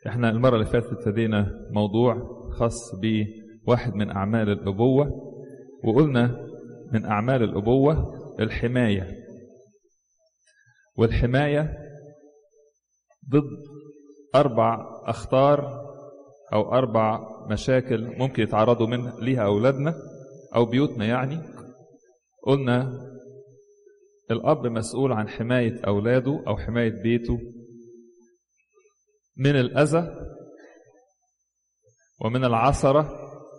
احنا المرة اللي فاتت ابتدينا موضوع خاص بواحد من أعمال الأبوة وقلنا من أعمال الأبوة الحماية والحماية ضد أربع أخطار أو أربع مشاكل ممكن يتعرضوا من ليها أولادنا أو بيوتنا يعني قلنا الأب مسؤول عن حماية أولاده أو حماية بيته من الأذى ومن العثرة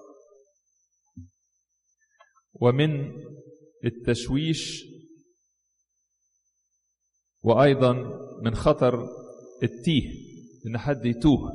ومن التشويش وأيضا من خطر التيه إن حد يتوه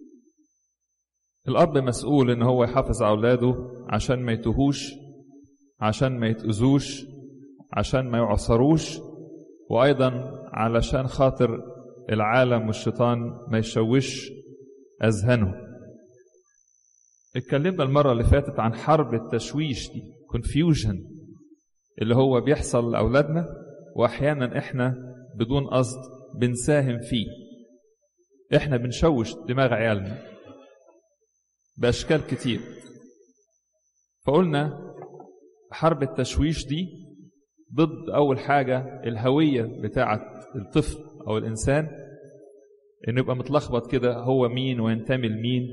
الأب مسؤول إن هو يحافظ على أولاده عشان ما يتوهوش عشان ما يتأذوش عشان ما يعصروش وأيضا علشان خاطر العالم والشيطان ما يشوش أذهانهم اتكلمنا المرة اللي فاتت عن حرب التشويش دي confusion اللي هو بيحصل لأولادنا وأحيانا إحنا بدون قصد بنساهم فيه إحنا بنشوش دماغ عيالنا بأشكال كتير فقلنا حرب التشويش دي ضد أول حاجة الهوية بتاعة الطفل أو الإنسان إنه يبقى متلخبط كده هو مين وينتمي لمين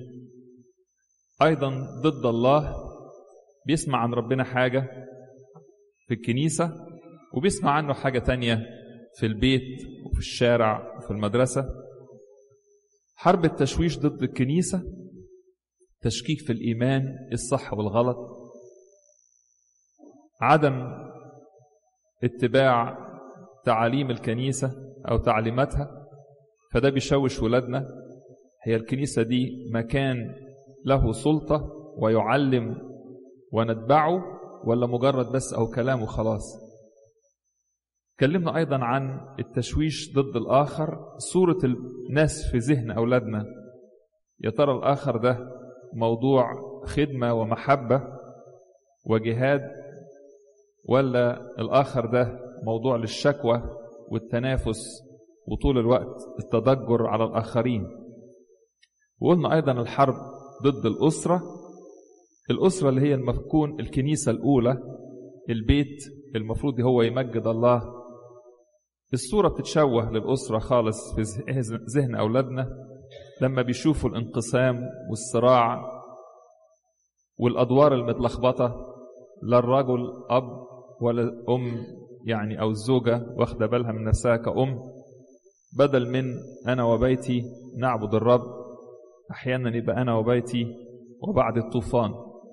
أيضا ضد الله بيسمع عن ربنا حاجة في الكنيسة وبيسمع عنه حاجة تانية في البيت وفي الشارع وفي المدرسة حرب التشويش ضد الكنيسة تشكيك في الإيمان الصح والغلط عدم اتباع تعاليم الكنيسة أو تعليماتها فده بيشوش ولادنا هي الكنيسة دي مكان له سلطة ويعلم ونتبعه ولا مجرد بس أو كلام وخلاص اتكلمنا أيضا عن التشويش ضد الآخر صورة الناس في ذهن أولادنا يا ترى الآخر ده موضوع خدمة ومحبة وجهاد ولا الآخر ده موضوع للشكوى والتنافس وطول الوقت التضجر على الآخرين وقلنا أيضا الحرب ضد الأسرة الأسرة اللي هي المفكون الكنيسة الأولى البيت المفروض هو يمجد الله الصورة بتتشوه للأسرة خالص في ذهن أولادنا لما بيشوفوا الانقسام والصراع والأدوار المتلخبطة لا الرجل أب ولا الأم يعني أو الزوجة واخدة بالها من نفسها كأم بدل من أنا وبيتي نعبد الرب أحيانا يبقى أنا وبيتي وبعد الطوفان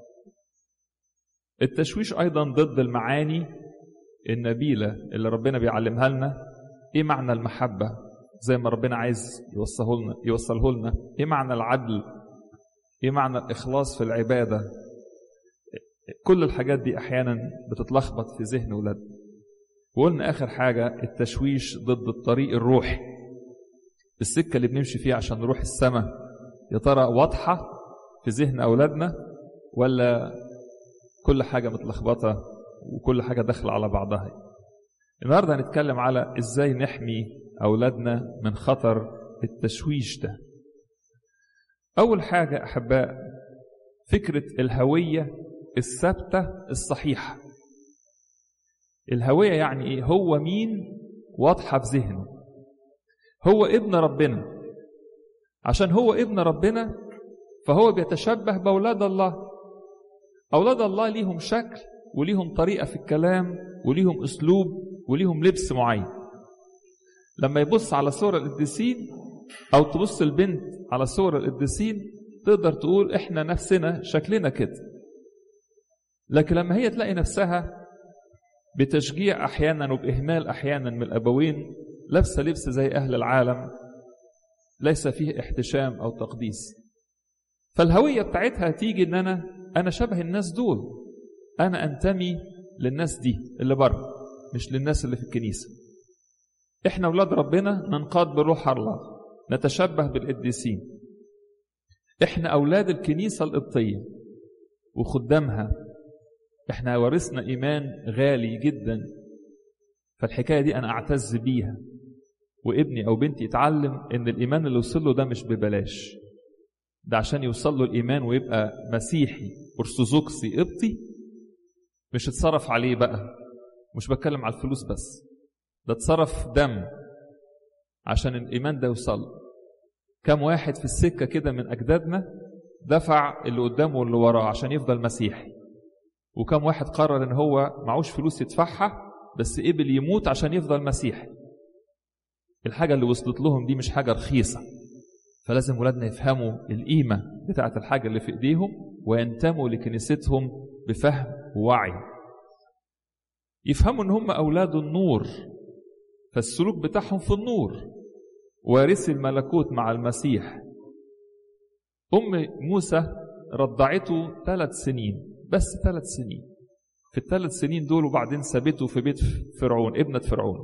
التشويش أيضا ضد المعاني النبيلة اللي ربنا بيعلمها لنا إيه معنى المحبة زي ما ربنا عايز يوصله لنا يوصله لنا إيه معنى العدل إيه معنى الإخلاص في العبادة كل الحاجات دي أحيانا بتتلخبط في ذهن ولادنا وقلنا آخر حاجة التشويش ضد الطريق الروحي السكة اللي بنمشي فيها عشان نروح السماء يا ترى واضحة في ذهن أولادنا ولا كل حاجة متلخبطة وكل حاجة داخلة على بعضها النهاردة هنتكلم على إزاي نحمي أولادنا من خطر التشويش ده أول حاجة أحباء فكرة الهوية الثابتة الصحيحة الهوية يعني إيه هو مين واضحة في ذهنه هو ابن ربنا عشان هو ابن ربنا فهو بيتشبه بأولاد الله أولاد الله ليهم شكل وليهم طريقة في الكلام وليهم أسلوب وليهم لبس معين لما يبص على صور القديسين أو تبص البنت على صور القديسين تقدر تقول إحنا نفسنا شكلنا كده لكن لما هي تلاقي نفسها بتشجيع أحيانا وبإهمال أحيانا من الأبوين لابسة لبس زي أهل العالم ليس فيه احتشام أو تقديس فالهوية بتاعتها تيجي إن أنا أنا شبه الناس دول أنا أنتمي للناس دي اللي بره مش للناس اللي في الكنيسة إحنا أولاد ربنا ننقاد بروح الله نتشبه بالقديسين إحنا أولاد الكنيسة القبطية وخدامها إحنا ورثنا إيمان غالي جدا فالحكاية دي أنا أعتز بيها وابني أو بنتي يتعلم إن الإيمان اللي وصل له ده مش ببلاش ده عشان يوصل له الإيمان ويبقى مسيحي أرثوذكسي قبطي مش اتصرف عليه بقى مش بتكلم على الفلوس بس ده اتصرف دم عشان الإيمان ده يوصل كم واحد في السكة كده من أجدادنا دفع اللي قدامه واللي وراه عشان يفضل مسيحي وكم واحد قرر ان هو معوش فلوس يدفعها بس قبل يموت عشان يفضل مسيحي الحاجة اللي وصلت لهم دي مش حاجة رخيصة فلازم ولادنا يفهموا القيمة بتاعة الحاجة اللي في ايديهم وينتموا لكنيستهم بفهم ووعي يفهموا ان هم اولاد النور فالسلوك بتاعهم في النور وارثي الملكوت مع المسيح ام موسى رضعته ثلاث سنين بس ثلاث سنين في الثلاث سنين دول وبعدين سابته في بيت فرعون ابنة فرعون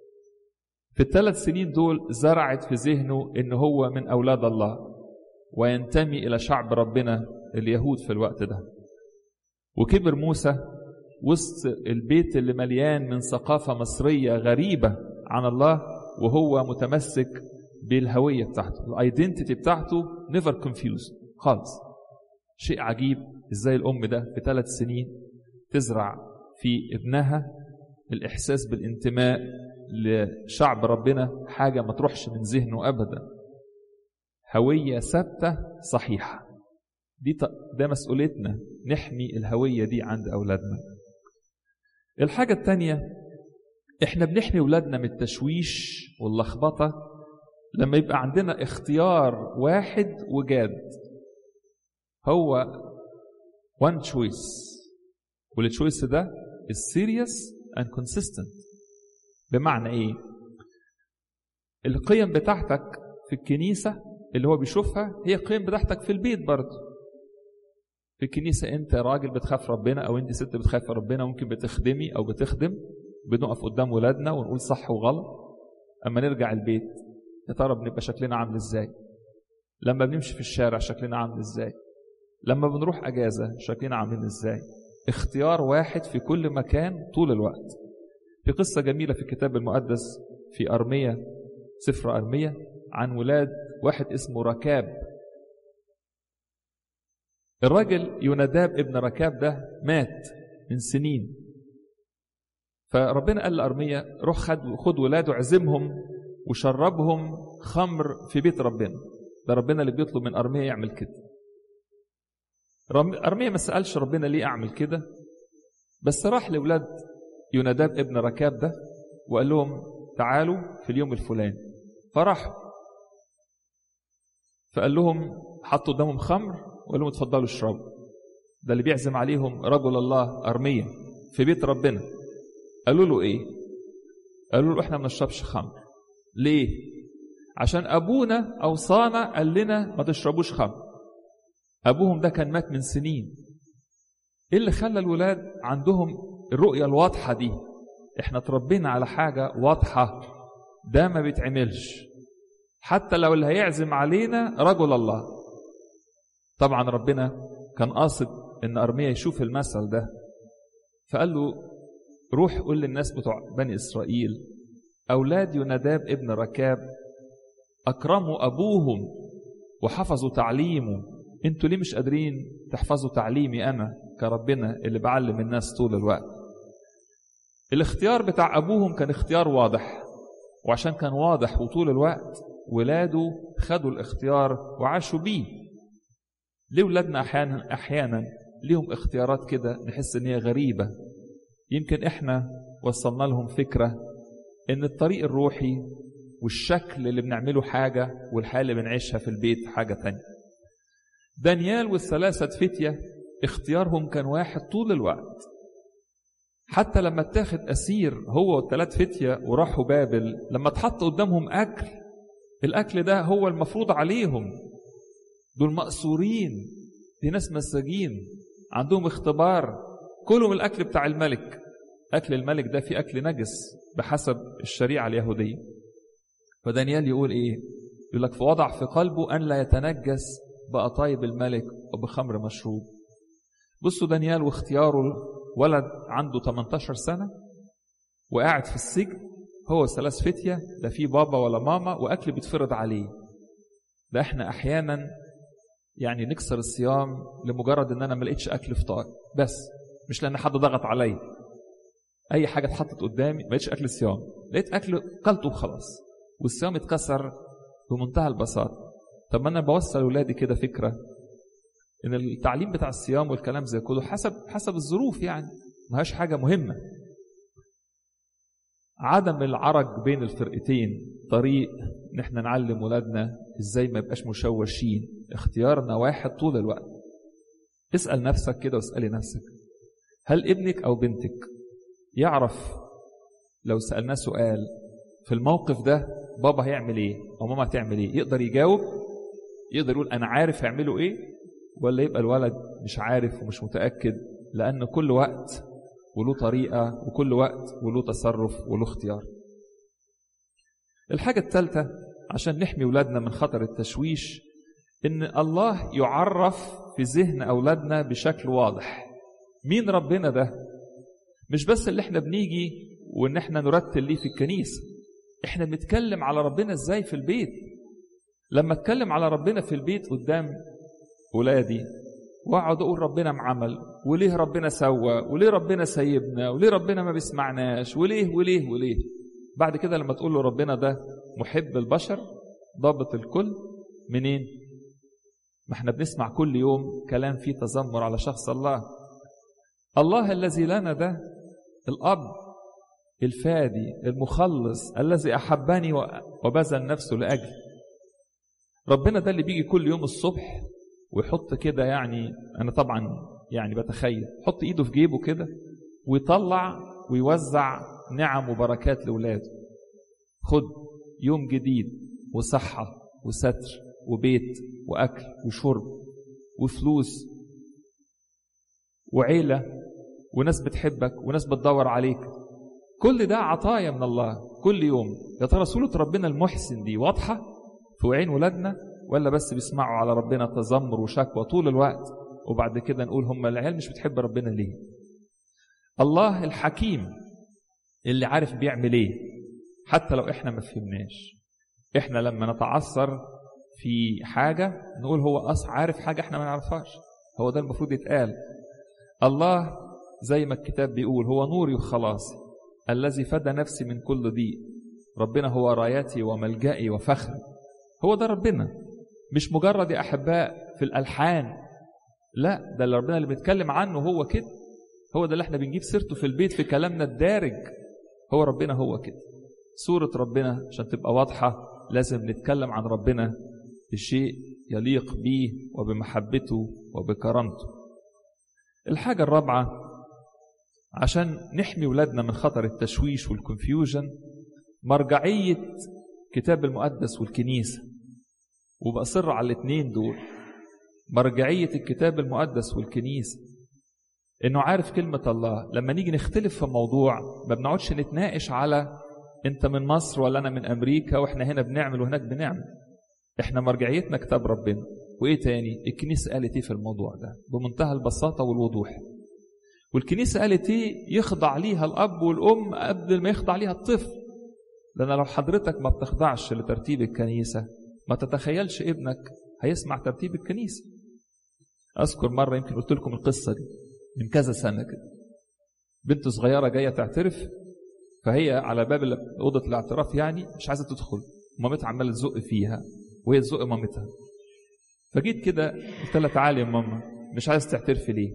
في الثلاث سنين دول زرعت في ذهنه ان هو من اولاد الله وينتمي الى شعب ربنا اليهود في الوقت ده وكبر موسى وسط البيت اللي مليان من ثقافة مصرية غريبة عن الله وهو متمسك بالهوية بتاعته الايدنتيتي بتاعته نيفر كونفيوز خالص شيء عجيب ازاي الام ده في ثلاث سنين تزرع في ابنها الاحساس بالانتماء لشعب ربنا حاجة ما تروحش من ذهنه ابدا هوية ثابتة صحيحة دي ده مسؤوليتنا نحمي الهوية دي عند أولادنا الحاجة التانية احنا بنحمي أولادنا من التشويش واللخبطة لما يبقى عندنا اختيار واحد وجاد هو one choice والتشويس ده is serious and consistent بمعنى ايه القيم بتاعتك في الكنيسة اللي هو بيشوفها هي القيم بتاعتك في البيت برضه في الكنيسة أنت راجل بتخاف ربنا أو أنت ست بتخاف ربنا ممكن بتخدمي أو بتخدم بنقف قدام ولادنا ونقول صح وغلط أما نرجع البيت يا ترى بنبقى شكلنا عامل إزاي لما بنمشي في الشارع شكلنا عامل إزاي لما بنروح أجازة شكلنا عاملين إزاي اختيار واحد في كل مكان طول الوقت في قصة جميلة في الكتاب المقدس في أرمية سفر أرمية عن ولاد واحد اسمه ركاب الراجل يوناداب ابن ركاب ده مات من سنين فربنا قال لأرمية روح خد خد ولاده اعزمهم وشربهم خمر في بيت ربنا ده ربنا اللي بيطلب من أرمية يعمل كده أرمية ما سألش ربنا ليه أعمل كده بس راح لولاد يوناداب ابن ركاب ده وقال لهم تعالوا في اليوم الفلاني فراحوا فقال لهم حطوا قدامهم خمر وقال لهم اتفضلوا اشربوا ده اللي بيعزم عليهم رجل الله أرمية في بيت ربنا قالوا له ايه قالوا له احنا ما نشربش خمر ليه عشان ابونا اوصانا قال لنا ما تشربوش خمر ابوهم ده كان مات من سنين ايه اللي خلى الولاد عندهم الرؤيه الواضحه دي احنا اتربينا على حاجه واضحه ده ما بيتعملش حتى لو اللي هيعزم علينا رجل الله طبعا ربنا كان قاصد ان ارميا يشوف المثل ده فقال له روح قول للناس بتوع بني اسرائيل اولاد يوناداب ابن ركاب اكرموا ابوهم وحفظوا تعليمه انتوا ليه مش قادرين تحفظوا تعليمي انا كربنا اللي بعلم الناس طول الوقت الاختيار بتاع ابوهم كان اختيار واضح وعشان كان واضح وطول الوقت ولاده خدوا الاختيار وعاشوا بيه ليه ولادنا احيانا احيانا ليهم اختيارات كده نحس ان هي غريبه يمكن احنا وصلنا لهم فكره ان الطريق الروحي والشكل اللي بنعمله حاجه والحياه اللي بنعيشها في البيت حاجه تانية دانيال والثلاثه فتيه اختيارهم كان واحد طول الوقت حتى لما اتاخد اسير هو والثلاث فتيه وراحوا بابل لما اتحط قدامهم اكل الاكل ده هو المفروض عليهم دول مأسورين دي ناس مساجين عندهم اختبار كلهم الأكل بتاع الملك أكل الملك ده في أكل نجس بحسب الشريعة اليهودية فدانيال يقول إيه يقول لك فوضع في قلبه أن لا يتنجس بقطايب الملك وبخمر مشروب بصوا دانيال واختياره ولد عنده 18 سنة وقاعد في السجن هو ثلاث فتية لا في بابا ولا ماما وأكل بيتفرض عليه ده احنا أحيانا يعني نكسر الصيام لمجرد ان انا ما لقيتش اكل فطار بس مش لان حد ضغط عليا اي حاجه اتحطت قدامي ما لقيتش اكل صيام لقيت اكل قلته وخلاص والصيام اتكسر بمنتهى البساطه طب ما انا بوصل لاولادي كده فكره ان التعليم بتاع الصيام والكلام زي كله حسب حسب الظروف يعني ما هيش حاجه مهمه عدم العرج بين الفرقتين طريق ان احنا نعلم ولادنا ازاي ما يبقاش مشوشين اختيارنا واحد طول الوقت اسال نفسك كده واسالي نفسك هل ابنك او بنتك يعرف لو سالناه سؤال في الموقف ده بابا هيعمل ايه او ماما هتعمل ايه يقدر يجاوب يقدر يقول انا عارف يعملوا ايه ولا يبقى الولد مش عارف ومش متاكد لان كل وقت وله طريقه وكل وقت وله تصرف وله اختيار الحاجه الثالثه عشان نحمي ولادنا من خطر التشويش ان الله يعرف في ذهن اولادنا بشكل واضح مين ربنا ده مش بس اللي احنا بنيجي وان احنا نرتل ليه في الكنيسه احنا بنتكلم على ربنا ازاي في البيت لما اتكلم على ربنا في البيت قدام ولادي واقعد اقول ربنا معمل وليه ربنا سوى وليه ربنا سايبنا وليه ربنا ما بيسمعناش وليه وليه وليه بعد كده لما تقول له ربنا ده محب البشر ضابط الكل منين ما احنا بنسمع كل يوم كلام فيه تذمر على شخص الله الله الذي لنا ده الاب الفادي المخلص الذي احبني وبذل نفسه لاجلي ربنا ده اللي بيجي كل يوم الصبح ويحط كده يعني انا طبعا يعني بتخيل حط ايده في جيبه كده ويطلع ويوزع نعم وبركات لاولاده خد يوم جديد وصحه وستر وبيت واكل وشرب وفلوس وعيله وناس بتحبك وناس بتدور عليك كل ده عطايا من الله كل يوم يا ترى صوره ربنا المحسن دي واضحه في عين ولادنا ولا بس بيسمعوا على ربنا تذمر وشكوى طول الوقت وبعد كده نقول هم العيال مش بتحب ربنا ليه الله الحكيم اللي عارف بيعمل ايه حتى لو احنا ما فهمناش احنا لما نتعثر في حاجة نقول هو أص عارف حاجة احنا ما نعرفهاش هو ده المفروض يتقال الله زي ما الكتاب بيقول هو نوري وخلاصي الذي فدى نفسي من كل ضيق ربنا هو رايتي وملجئي وفخري هو ده ربنا مش مجرد يا أحباء في الألحان لا ده اللي ربنا اللي بيتكلم عنه هو كده هو ده اللي احنا بنجيب سيرته في البيت في كلامنا الدارج هو ربنا هو كده صورة ربنا عشان تبقى واضحة لازم نتكلم عن ربنا بشيء يليق به وبمحبته وبكرامته الحاجة الرابعة عشان نحمي ولادنا من خطر التشويش والكونفيوجن مرجعية كتاب المقدس والكنيسة وبأصر على الاثنين دول مرجعية الكتاب المقدس والكنيسة انه عارف كلمة الله لما نيجي نختلف في موضوع ما بنقعدش نتناقش على انت من مصر ولا انا من امريكا واحنا هنا بنعمل وهناك بنعمل احنا مرجعيتنا كتاب ربنا وايه تاني الكنيسة قالت ايه في الموضوع ده بمنتهى البساطة والوضوح والكنيسة قالت ايه يخضع ليها الاب والام قبل ما يخضع ليها الطفل لان لو حضرتك ما بتخضعش لترتيب الكنيسة ما تتخيلش ابنك هيسمع ترتيب الكنيسة اذكر مرة يمكن قلت لكم القصة دي من كذا سنة كده بنت صغيرة جاية تعترف فهي على باب أوضة الاعتراف يعني مش عايزة تدخل مامتها عمالة تزق فيها وهي تزق مامتها فجيت كده قلت لها تعالي يا ماما مش عايز تعترفي ليه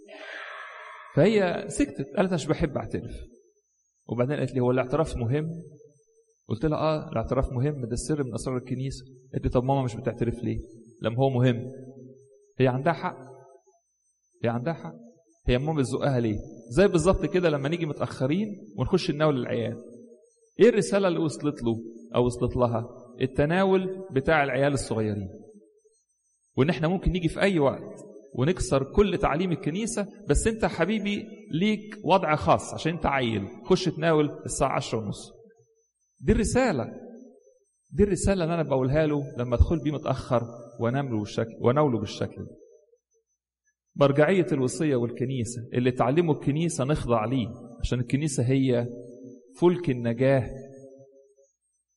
فهي سكتت قالت مش بحب اعترف وبعدين قالت لي هو الاعتراف مهم قلت لها اه الاعتراف مهم ده السر من اسرار الكنيسه قالت لي طب ماما مش بتعترف ليه لما هو مهم هي عندها حق هي عندها حق هي ماما بتزقها ليه زي بالظبط كده لما نيجي متاخرين ونخش نناول العيال ايه الرساله اللي وصلت له او وصلت لها التناول بتاع العيال الصغيرين وان احنا ممكن نيجي في اي وقت ونكسر كل تعليم الكنيسه بس انت حبيبي ليك وضع خاص عشان انت عيل خش تناول الساعه عشرة ونص دي الرساله دي الرساله اللي انا بقولها له لما ادخل بيه متاخر وانام له بالشكل واناوله بالشكل ده مرجعية الوصية والكنيسة اللي تعلموا الكنيسة نخضع ليه عشان الكنيسة هي فلك النجاة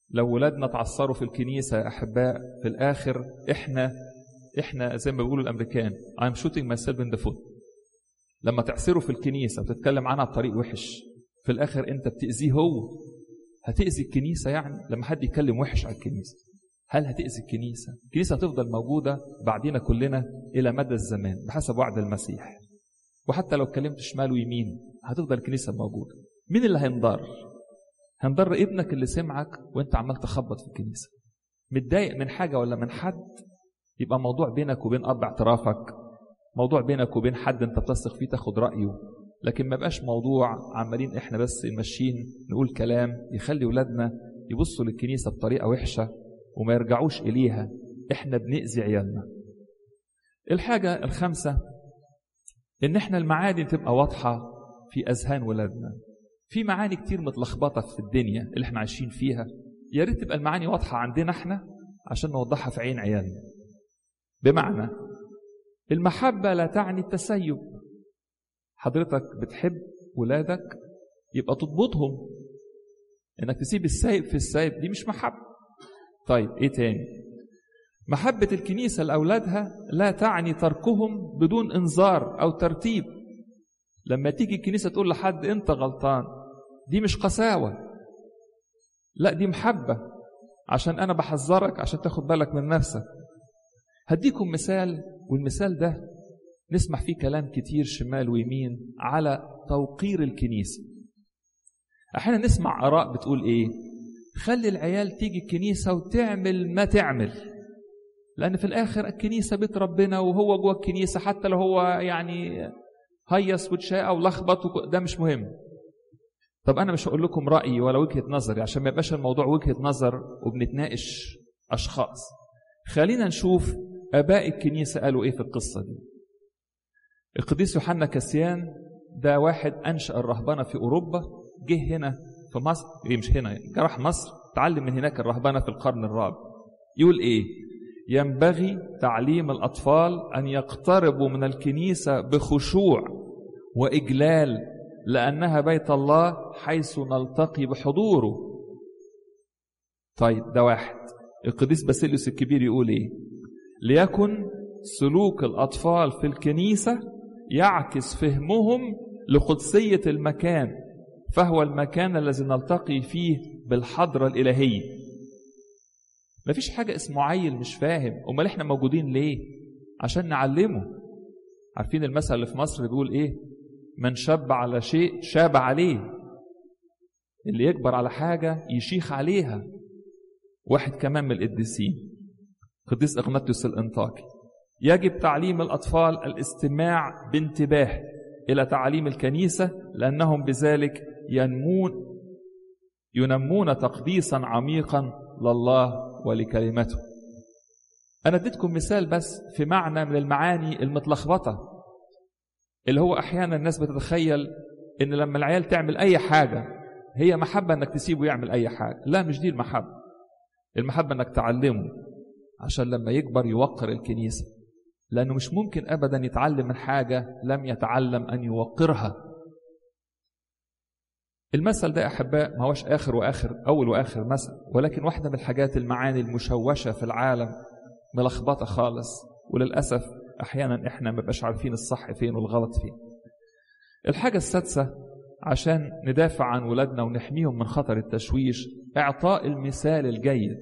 لو ولادنا اتعصروا في الكنيسة يا أحباء في الآخر إحنا إحنا زي ما بيقولوا الأمريكان I'm shooting myself in the foot لما تعصره في الكنيسة وتتكلم عنها بطريق وحش في الآخر أنت بتأذيه هو هتأذي الكنيسة يعني لما حد يتكلم وحش على الكنيسة هل هتأذي الكنيسة؟ الكنيسة هتفضل موجودة بعدين كلنا إلى مدى الزمان بحسب وعد المسيح وحتى لو اتكلمت شمال ويمين هتفضل الكنيسة موجودة مين اللي هينضر؟ هينضر ابنك اللي سمعك وانت عمال تخبط في الكنيسة متضايق من حاجة ولا من حد يبقى موضوع بينك وبين أب اعترافك موضوع بينك وبين حد انت بتثق فيه تاخد رأيه لكن ما بقاش موضوع عمالين احنا بس ماشيين نقول كلام يخلي ولادنا يبصوا للكنيسة بطريقة وحشة وما يرجعوش إليها احنا بنأذي عيالنا الحاجة الخامسة ان احنا المعاني تبقى واضحة في أذهان ولادنا في معاني كتير متلخبطة في الدنيا اللي احنا عايشين فيها يا ريت تبقى المعاني واضحة عندنا احنا عشان نوضحها في عين عيالنا بمعنى المحبة لا تعني التسيب حضرتك بتحب ولادك يبقى تضبطهم انك تسيب السايب في السايب دي مش محبة طيب ايه تاني محبة الكنيسة لأولادها لا تعني تركهم بدون انذار أو ترتيب لما تيجي الكنيسة تقول لحد أنت غلطان دي مش قساوة لا دي محبة عشان أنا بحذرك عشان تاخد بالك من نفسك هديكم مثال والمثال ده نسمع فيه كلام كتير شمال ويمين على توقير الكنيسة أحيانا نسمع آراء بتقول إيه خلي العيال تيجي الكنيسة وتعمل ما تعمل لأن في الآخر الكنيسة بيت ربنا وهو جوه الكنيسة حتى لو هو يعني هيص وتشاء ولخبط ده مش مهم طب أنا مش هقول لكم رأيي ولا وجهة نظري عشان ما يبقاش الموضوع وجهة نظر وبنتناقش أشخاص خلينا نشوف آباء الكنيسة قالوا إيه في القصة دي القديس يوحنا كاسيان ده واحد أنشأ الرهبنة في أوروبا جه هنا في مصر إيه مش هنا راح مصر تعلم من هناك الرهبنة في القرن الرابع يقول إيه ينبغي تعليم الأطفال أن يقتربوا من الكنيسة بخشوع وإجلال لأنها بيت الله حيث نلتقي بحضوره طيب ده واحد القديس باسيليوس الكبير يقول إيه ليكن سلوك الأطفال في الكنيسة يعكس فهمهم لقدسية المكان فهو المكان الذي نلتقي فيه بالحضرة الإلهية مفيش حاجة اسمه عيل مش فاهم أمال إحنا موجودين ليه عشان نعلمه عارفين المثل اللي في مصر بيقول إيه من شاب على شيء شاب عليه اللي يكبر على حاجة يشيخ عليها واحد كمان من القديسين قديس إغناطيوس الإنطاكي يجب تعليم الأطفال الاستماع بانتباه إلى تعاليم الكنيسة لأنهم بذلك ينمون ينمون تقديسا عميقا لله ولكلمته أنا اديتكم مثال بس في معنى من المعاني المتلخبطة اللي هو أحيانا الناس بتتخيل إن لما العيال تعمل أي حاجة هي محبة إنك تسيبه يعمل أي حاجة لا مش دي المحبة المحبة إنك تعلمه عشان لما يكبر يوقر الكنيسة لأنه مش ممكن أبدا يتعلم من حاجة لم يتعلم أن يوقرها المثل ده أحباء ما هوش آخر وآخر أول وآخر مثل ولكن واحدة من الحاجات المعاني المشوشة في العالم ملخبطة خالص وللأسف أحيانا إحنا ما بقاش عارفين الصح فين والغلط فين الحاجة السادسة عشان ندافع عن ولادنا ونحميهم من خطر التشويش إعطاء المثال الجيد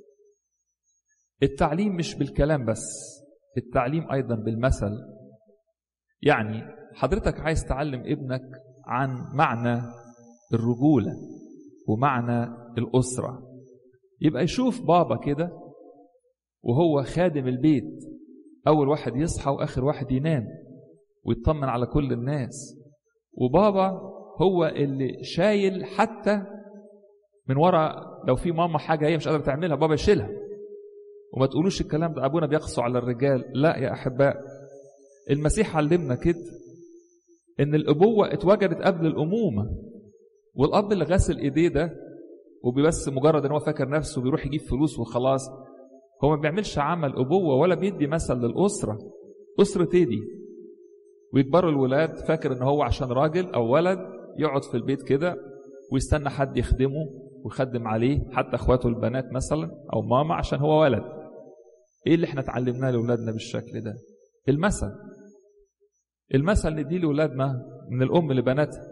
التعليم مش بالكلام بس التعليم أيضا بالمثل يعني حضرتك عايز تعلم ابنك عن معنى الرجولة ومعنى الأسرة يبقى يشوف بابا كده وهو خادم البيت أول واحد يصحى وآخر واحد ينام ويطمن على كل الناس وبابا هو اللي شايل حتى من ورا لو في ماما حاجة هي مش قادرة تعملها بابا يشيلها وما تقولوش الكلام ده أبونا بيقسو على الرجال لا يا أحباء المسيح علمنا كده إن الأبوة اتوجدت قبل الأمومة والأب اللي غسل إيديه ده وبس مجرد إن هو فاكر نفسه بيروح يجيب فلوس وخلاص هو ما بيعملش عمل أبوة ولا بيدي مثل للأسرة أسرة إيه دي؟ ويكبروا الولاد فاكر إن هو عشان راجل أو ولد يقعد في البيت كده ويستنى حد يخدمه ويخدم عليه حتى اخواته البنات مثلا او ماما عشان هو ولد ايه اللي احنا اتعلمناه لاولادنا بالشكل ده المثل المثل نديه لاولادنا من الام لبناتها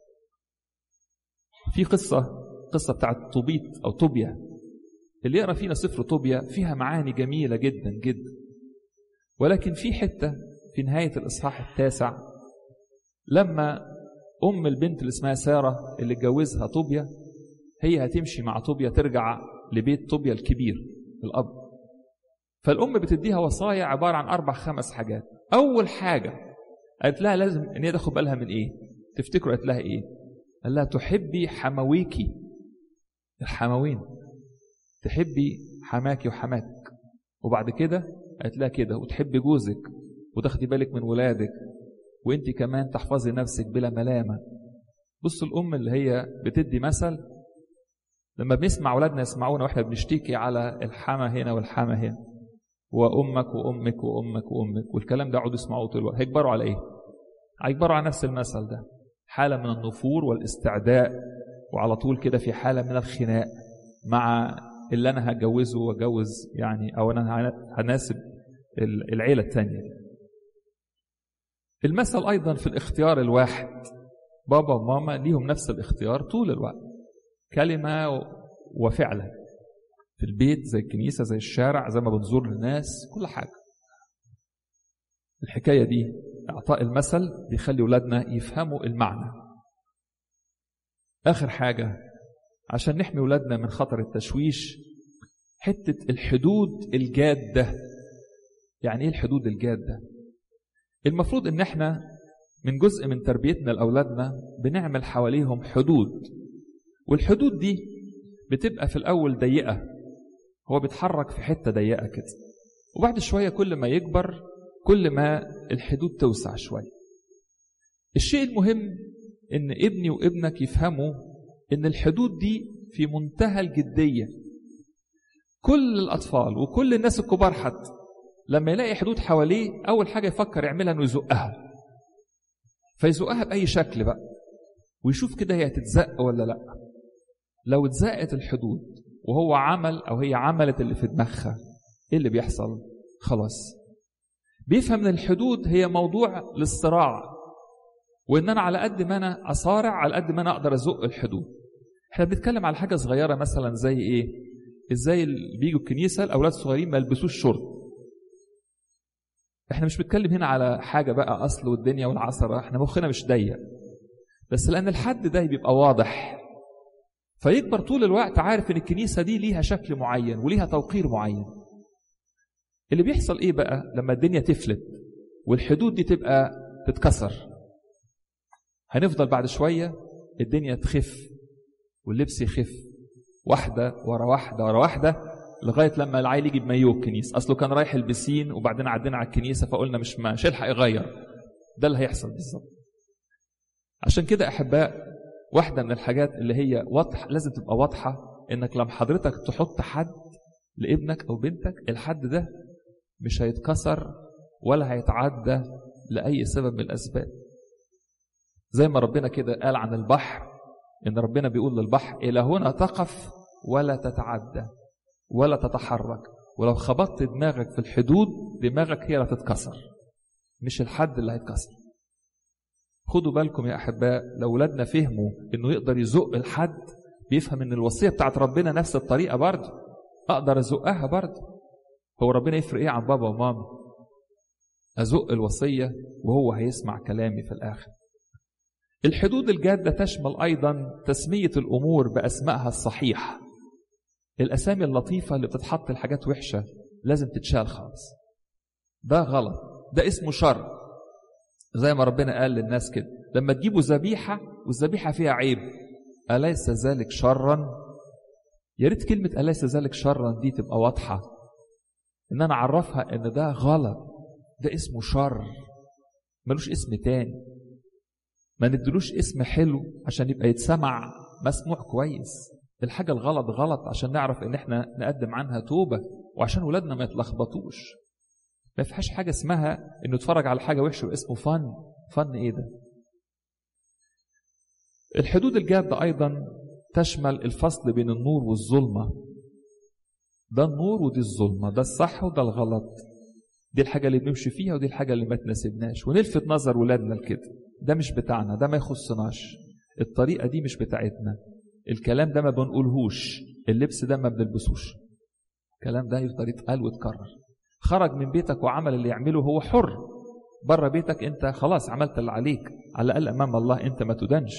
في قصه قصه بتاعت طوبيت او طوبيا اللي يقرا فينا سفر طوبيا فيها معاني جميله جدا جدا ولكن في حته في نهايه الاصحاح التاسع لما ام البنت اللي اسمها ساره اللي اتجوزها طوبيا هي هتمشي مع طوبيا ترجع لبيت طوبيا الكبير الاب فالام بتديها وصايا عباره عن اربع خمس حاجات اول حاجه قالت لها لازم ان هي تاخد بالها من ايه تفتكروا قالت لها ايه قال لها تحبي حمويكي الحموين تحبي حماكي وحماتك وبعد كده قالت لها كده وتحبي جوزك وتاخدي بالك من ولادك وانت كمان تحفظي نفسك بلا ملامه بص الام اللي هي بتدي مثل لما بنسمع اولادنا يسمعونا واحنا بنشتكي على الحما هنا والحما هنا وامك وامك وامك وامك والكلام ده يقعدوا يسمعوه طول الوقت هيكبروا على ايه؟ هيكبروا على نفس المثل ده حاله من النفور والاستعداء وعلى طول كده في حاله من الخناق مع اللي انا هتجوزه واجوز يعني او انا هناسب العيله الثانيه المثل ايضا في الاختيار الواحد بابا وماما ليهم نفس الاختيار طول الوقت كلمه وفعلا في البيت زي الكنيسه زي الشارع زي ما بنزور الناس كل حاجه الحكايه دي اعطاء المثل بيخلي اولادنا يفهموا المعنى اخر حاجه عشان نحمي اولادنا من خطر التشويش حته الحدود الجاده يعني ايه الحدود الجاده المفروض ان احنا من جزء من تربيتنا لاولادنا بنعمل حواليهم حدود والحدود دي بتبقى في الاول ضيقه هو بيتحرك في حته ضيقه كده وبعد شويه كل ما يكبر كل ما الحدود توسع شويه الشيء المهم ان ابني وابنك يفهموا ان الحدود دي في منتهى الجديه كل الاطفال وكل الناس الكبار حتى لما يلاقي حدود حواليه اول حاجه يفكر يعملها انه يزقها فيزقها باي شكل بقى ويشوف كده هي هتتزق ولا لا لو اتزقت الحدود وهو عمل او هي عملت اللي في دماغها ايه اللي بيحصل خلاص بيفهم ان الحدود هي موضوع للصراع وان انا على قد ما انا اصارع على قد ما انا اقدر ازق الحدود احنا بنتكلم على حاجه صغيره مثلا زي ايه ازاي بيجوا الكنيسه الاولاد الصغيرين ما يلبسوش شورت احنا مش بنتكلم هنا على حاجه بقى اصل والدنيا والعصره احنا مخنا مش ضيق بس لان الحد ده بيبقى واضح فيكبر طول الوقت عارف ان الكنيسه دي ليها شكل معين وليها توقير معين اللي بيحصل ايه بقى لما الدنيا تفلت والحدود دي تبقى تتكسر هنفضل بعد شويه الدنيا تخف واللبس يخف واحده ورا واحده ورا واحده لغايه لما العيل يجي بمايوه الكنيسه اصله كان رايح البسين وبعدين عدينا على الكنيسه فقلنا مش مش هيلحق يغير ده اللي هيحصل بالظبط عشان كده احباء واحده من الحاجات اللي هي واضحه لازم تبقى واضحه انك لما حضرتك تحط حد لابنك او بنتك الحد ده مش هيتكسر ولا هيتعدى لاي سبب من الاسباب زي ما ربنا كده قال عن البحر ان ربنا بيقول للبحر الى هنا تقف ولا تتعدى ولا تتحرك ولو خبطت دماغك في الحدود دماغك هي اللي هتتكسر مش الحد اللي هيتكسر خدوا بالكم يا احباء لو ولادنا فهموا انه يقدر يزق الحد بيفهم ان الوصيه بتاعت ربنا نفس الطريقه برضه اقدر ازقها برضه هو ربنا يفرق ايه عن بابا وماما ازق الوصيه وهو هيسمع كلامي في الاخر الحدود الجاده تشمل ايضا تسميه الامور باسمائها الصحيحه الاسامي اللطيفه اللي بتتحط لحاجات وحشه لازم تتشال خالص ده غلط ده اسمه شر زي ما ربنا قال للناس كده لما تجيبوا ذبيحه والذبيحه فيها عيب اليس ذلك شرا يا ريت كلمه اليس ذلك شرا دي تبقى واضحه ان انا اعرفها ان ده غلط ده اسمه شر ملوش اسم تاني ما ندلوش اسم حلو عشان يبقى يتسمع مسموع كويس الحاجة الغلط غلط عشان نعرف ان احنا نقدم عنها توبة وعشان ولادنا ما يتلخبطوش ما فيهاش حاجة اسمها انه يتفرج على حاجة وحشة واسمه فن فن ايه ده الحدود الجادة ايضا تشمل الفصل بين النور والظلمة ده النور ودي الظلمة ده الصح وده الغلط دي الحاجة اللي بنمشي فيها ودي الحاجة اللي ما تناسبناش ونلفت نظر ولادنا لكده ده مش بتاعنا ده ما يخصناش الطريقة دي مش بتاعتنا الكلام ده ما بنقولهوش اللبس ده ما بنلبسوش الكلام ده يفضل يتقال ويتكرر خرج من بيتك وعمل اللي يعمله هو حر بره بيتك انت خلاص عملت اللي عليك على الاقل امام الله انت ما تدنش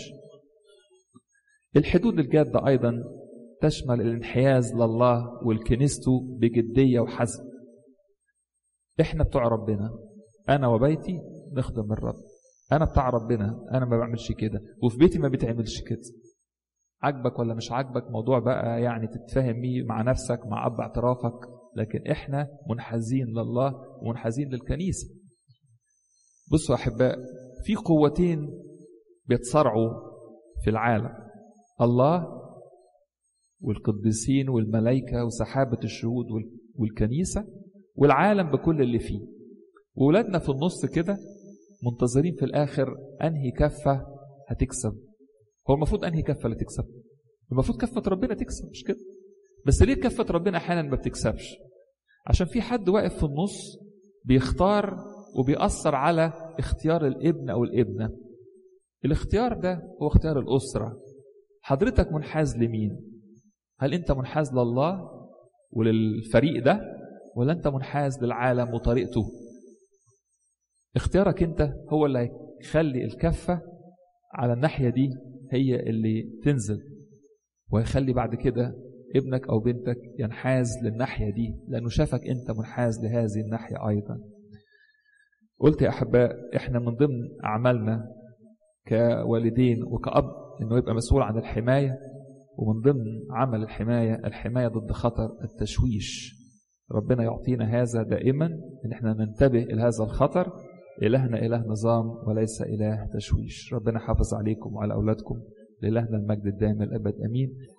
الحدود الجاده ايضا تشمل الانحياز لله والكنيسته بجديه وحزم احنا بتوع ربنا انا وبيتي نخدم الرب انا بتاع ربنا انا ما بعملش كده وفي بيتي ما بيتعملش كده عاجبك ولا مش عاجبك موضوع بقى يعني تتفاهم بيه مع نفسك مع اب اعترافك لكن احنا منحازين لله ومنحازين للكنيسه بصوا يا احباء في قوتين بيتصارعوا في العالم الله والقديسين والملائكه وسحابه الشهود والكنيسه والعالم بكل اللي فيه وولادنا في النص كده منتظرين في الاخر انهي كفه هتكسب هو المفروض انهي كفه اللي تكسب المفروض كفه ربنا تكسب مش كده بس ليه كفه ربنا احيانا ما بتكسبش عشان في حد واقف في النص بيختار وبيأثر على اختيار الابن او الابنه الاختيار ده هو اختيار الاسره حضرتك منحاز لمين هل انت منحاز لله وللفريق ده ولا انت منحاز للعالم وطريقته اختيارك انت هو اللي هيخلي الكفه على الناحيه دي هي اللي تنزل ويخلي بعد كده ابنك او بنتك ينحاز للناحيه دي لانه شافك انت منحاز لهذه الناحيه ايضا قلت يا احباء احنا من ضمن اعمالنا كوالدين وكأب انه يبقى مسؤول عن الحمايه ومن ضمن عمل الحمايه الحمايه ضد خطر التشويش ربنا يعطينا هذا دائما ان احنا ننتبه الى هذا الخطر الهنا اله نظام وليس اله تشويش ربنا حافظ عليكم وعلى اولادكم لالهنا المجد الدائم الابد امين